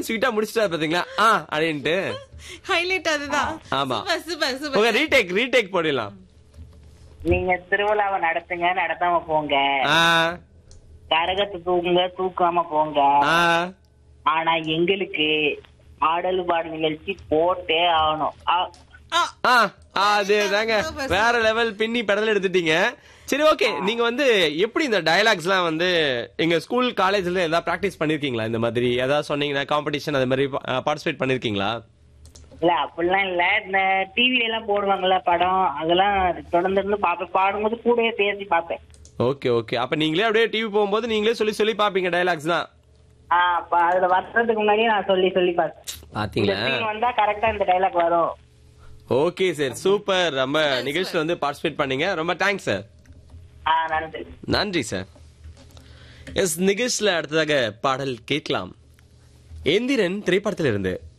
And ஸ்வீட்டா முடிச்சிட்டாரு பாத்தீங்களா ஆ அப்படின்ட்டு ஹைலைட் அதுதான் ஆமா. சூப்பர் சூப்பர் உங்க சூப்பர் ரீடேக் ரீடேக் போடலாம் நீங்க திருவிழாவை நடத்துங்க நடத்தாம போங்க ஆ கரகத்தை தூக்குங்க தூக்காம போங்க ஆ ஆனா எங்களுக்கு ஆடல் பாடு நிகழ்ச்சி போட்டே ஆகணும் ஆ- ஆ, ஆ அதேதாங்க வேற லெவல் பின்னி பெடல் எடுத்துட்டீங்க சரி ஓகே நீங்க வந்து எப்படி இந்த டயலாக்ஸ் எல்லாம் வந்து எங்க ஸ்கூல் காலேஜ்ல ஏதாவது பிராக்டிஸ் பண்ணிருக்கீங்களா இந்த மாதிரி ஏதாவது சொன்னீங்கன்னா காம்படிஷன் அது மாதிரி பார்ட்டிசிபேட் பண்ணிருக்கீங்களா இல்ல அப்படிலாம் இல்ல இந்த டிவில எல்லாம் போடுவாங்கல்ல படம் அதெல்லாம் தொடர்ந்து இருந்து பாப்பேன் பாடும்போது கூடயே சேர்த்து பாப்பேன் ஓகே ஓகே அப்ப நீங்களே அப்படியே டிவி போகும்போது நீங்களே சொல்லி சொல்லி பாப்பீங்க டயலாக்ஸ் தான் ஆஹ் அப்ப அதுல வர்றதுக்கு முன்னாடியே நான் சொல்லி சொல்லி பார்த்தேன் இந்த பாத்தீங்களா scene வந்தா கரெக்டா இந்த டைலாக் வரும் ஓகே சார் சூப்பர் நம்ம நிகழ்ச்சியில வந்து பார்ட்டிசிபேட் பண்ணீங்க ரொம்ப தேங்க்ஸ் சார் ஆஹ் நன்றி நன்றி சார் எஸ் நிகழ்ச்சியில அடுத்ததாக பாடல் கேட்கலாம் எந்திரன் திரைப்படத்திலிருந்து